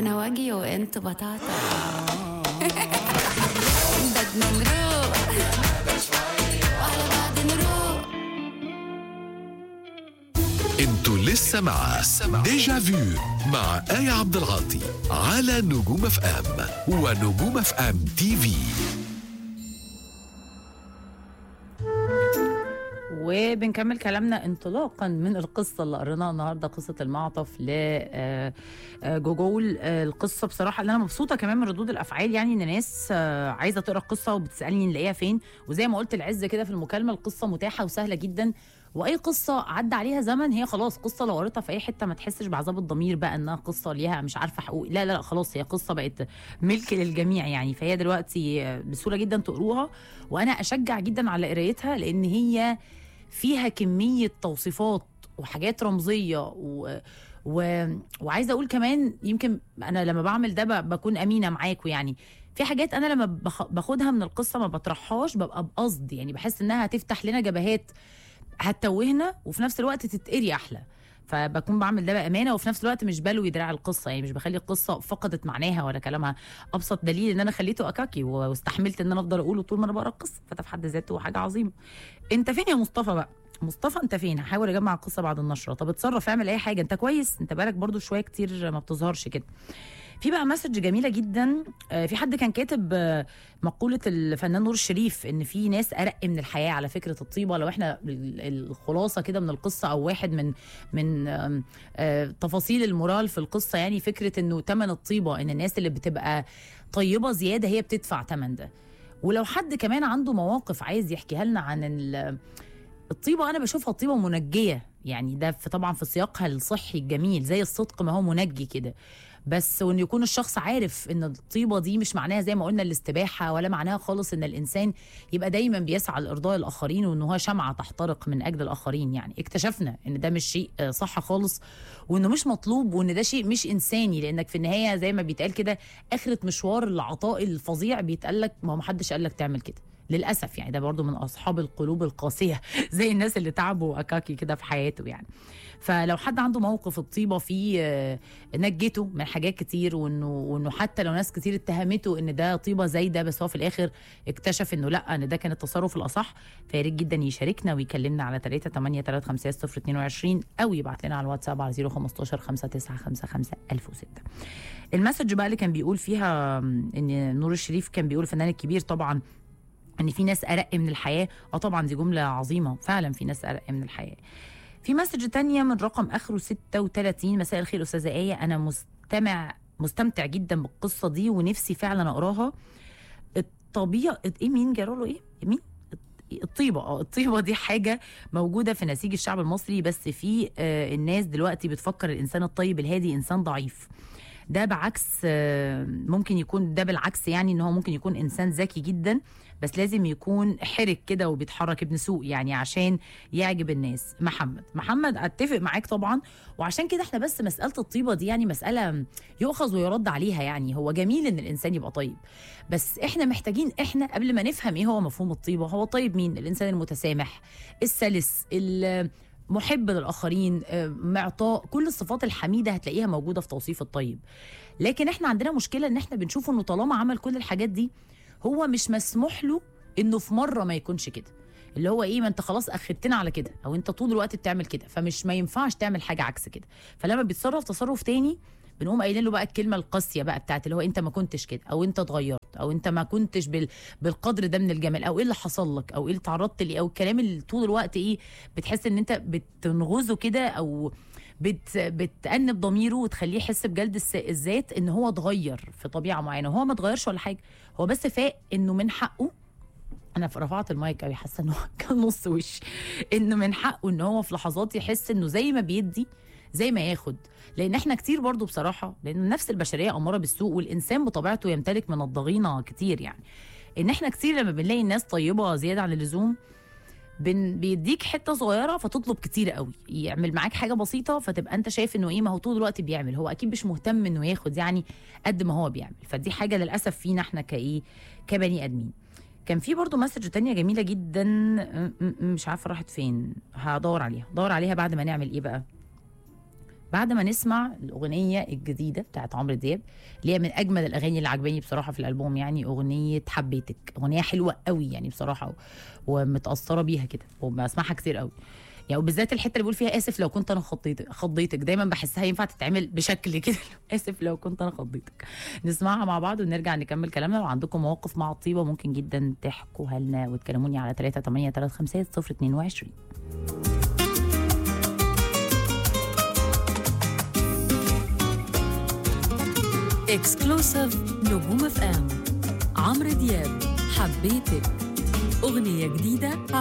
انا واجي وانت بطاطا بدنا نروح وعلى بعض نروح انتوا لسه مع ديجا فيو مع آية عبد العاطي على نجوم اف ام ونجوم اف ام تي في وبنكمل كلامنا انطلاقا من القصه اللي قريناها النهارده قصه المعطف ل آه، آه، جوجول آه، القصه بصراحه اللي انا مبسوطه كمان من ردود الافعال يعني ان ناس آه، عايزه تقرا القصه وبتسالني نلاقيها فين وزي ما قلت العز كده في المكالمه القصه متاحه وسهله جدا واي قصه عدى عليها زمن هي خلاص قصه لو قريتها في اي حته ما تحسش بعذاب الضمير بقى انها قصه ليها مش عارفه حقوق لا لا لا خلاص هي قصه بقت ملك للجميع يعني فهي دلوقتي آه، بسهوله جدا تقروها وانا اشجع جدا على قرايتها لان هي فيها كميه توصيفات وحاجات رمزيه و... و... وعايزه اقول كمان يمكن انا لما بعمل ده ب... بكون امينه معاكم يعني في حاجات انا لما بخ... باخدها من القصه ما بطرحهاش ببقى بقصد يعني بحس انها هتفتح لنا جبهات هتتوهنا وفي نفس الوقت تتقري احلى فبكون بعمل ده بامانه وفي نفس الوقت مش بلوي دراع القصه يعني مش بخلي القصه فقدت معناها ولا كلامها ابسط دليل ان انا خليته اكاكي واستحملت ان انا افضل اقوله طول ما انا بقرا القصه فده في حد ذاته حاجه عظيمه انت فين يا مصطفى بقى مصطفى انت فين هحاول اجمع القصه بعد النشره طب اتصرف اعمل اي حاجه انت كويس انت بقالك برضو شويه كتير ما بتظهرش كده في بقى مسج جميله جدا آه، في حد كان كاتب آه، مقوله الفنان نور الشريف ان في ناس ارق من الحياه على فكره الطيبه لو احنا ال- الخلاصه كده من القصه او واحد من من آم، آه، تفاصيل المورال في القصه يعني فكره انه تمن الطيبه ان الناس اللي بتبقى طيبه زياده هي بتدفع تمن ده ولو حد كمان عنده مواقف عايز يحكيها لنا عن ال- الطيبه انا بشوفها طيبه منجيه يعني ده في طبعا في سياقها الصحي الجميل زي الصدق ما هو منجي كده بس وان يكون الشخص عارف ان الطيبه دي مش معناها زي ما قلنا الاستباحه ولا معناها خالص ان الانسان يبقى دايما بيسعى لارضاء الاخرين وان هو شمعه تحترق من اجل الاخرين يعني اكتشفنا ان ده مش شيء آه، صح خالص وانه مش مطلوب وان ده شيء مش انساني لانك في النهايه زي ما بيتقال كده اخره مشوار العطاء الفظيع بيتقال لك ما هو محدش قال لك تعمل كده للاسف يعني ده برضو من اصحاب القلوب القاسيه زي الناس اللي تعبوا اكاكي كده في حياته يعني فلو حد عنده موقف الطيبه فيه آه، نجته من حاجات كتير وانه وانه حتى لو ناس كتير اتهمته ان ده طيبه زايده بس هو في الاخر اكتشف انه لا ان ده كان التصرف الاصح فيا ريت جدا يشاركنا ويكلمنا على 3 8 3 5 0 22 او يبعت لنا على الواتساب على 015 5955 1006 المسج بقى اللي كان بيقول فيها آم، ان نور الشريف كان بيقول الفنان الكبير طبعا ان في ناس ارق من الحياه اه طبعا دي جمله عظيمه فعلا في ناس ارق من الحياه في مسج تانية من رقم اخره 36 مساء الخير استاذه ايه انا مستمع مستمتع جدا بالقصه دي ونفسي فعلا اقراها الطبيعه ايه مين جرى له ايه مين الطيبه اه الطيبه دي حاجه موجوده في نسيج الشعب المصري بس في آه الناس دلوقتي بتفكر الانسان الطيب الهادي انسان ضعيف ده بعكس آه، ممكن يكون ده بالعكس يعني ان هو ممكن يكون انسان ذكي جدا بس لازم يكون حرك كده وبيتحرك ابن سوق يعني عشان يعجب الناس محمد محمد اتفق معاك طبعا وعشان كده احنا بس مساله الطيبه دي يعني مساله يؤخذ ويرد عليها يعني هو جميل ان الانسان يبقى طيب بس احنا محتاجين احنا قبل ما نفهم ايه هو مفهوم الطيبه هو طيب مين الانسان المتسامح السلس ال- محب للاخرين آه، معطاء كل الصفات الحميده هتلاقيها موجوده في توصيف الطيب لكن احنا عندنا مشكله ان احنا بنشوف انه طالما عمل كل الحاجات دي هو مش مسموح له انه في مره ما يكونش كده اللي هو ايه ما انت خلاص اخدتنا على كده او انت طول الوقت بتعمل كده فمش ما ينفعش تعمل حاجه عكس كده فلما بيتصرف تصرف تاني بنقوم قايلين له بقى الكلمه القاسيه بقى بتاعت اللي هو انت ما كنتش كده او انت اتغيرت او انت ما كنتش بال... بالقدر ده من الجمال او ايه اللي حصل لك او ايه اللي تعرضت ليه او الكلام اللي طول الوقت ايه بتحس ان انت بتنغزه كده او بت بتأنب ضميره وتخليه يحس بجلد الس- الذات ان هو اتغير في طبيعه معينه وهو ما اتغيرش ولا حاجه هو بس فاق انه من حقه انا رفعت المايك قوي حاسه انه كان نص وش انه من حقه ان هو في لحظات يحس انه زي ما بيدي زي ما ياخد لان احنا كتير برضو بصراحه لان نفس البشريه اماره بالسوء والانسان بطبيعته يمتلك من الضغينه كتير يعني ان احنا كتير لما بنلاقي الناس طيبه زياده عن اللزوم بن بيديك حته صغيره فتطلب كتير قوي يعمل معاك حاجه بسيطه فتبقى انت شايف انه ايه ما هو طول الوقت بيعمل هو اكيد مش مهتم انه ياخد يعني قد ما هو بيعمل فدي حاجه للاسف فينا احنا كايه كبني ادمين كان في برضو مسج تانية جميلة جدا م- م- مش عارفة راحت فين هدور عليها دور عليها بعد ما نعمل ايه بقى بعد ما نسمع الاغنيه الجديده بتاعت عمرو دياب اللي هي من اجمل الاغاني اللي عجباني بصراحه في الالبوم يعني اغنيه حبيتك اغنيه حلوه قوي يعني بصراحه ومتاثره بيها كده وبسمعها كتير قوي يعني وبالذات الحته اللي بيقول فيها اسف لو كنت انا خضيتك خضيتك دايما بحسها ينفع تتعمل بشكل كده اسف لو كنت انا خضيتك نسمعها مع بعض ونرجع نكمل كلامنا لو عندكم مواقف مع الطيبه ممكن جدا تحكوها لنا وتكلموني على 3 8 3 5 0 22 اكسكلوسيف نجوم اف ام عمرو دياب حبيتك اغنيه جديده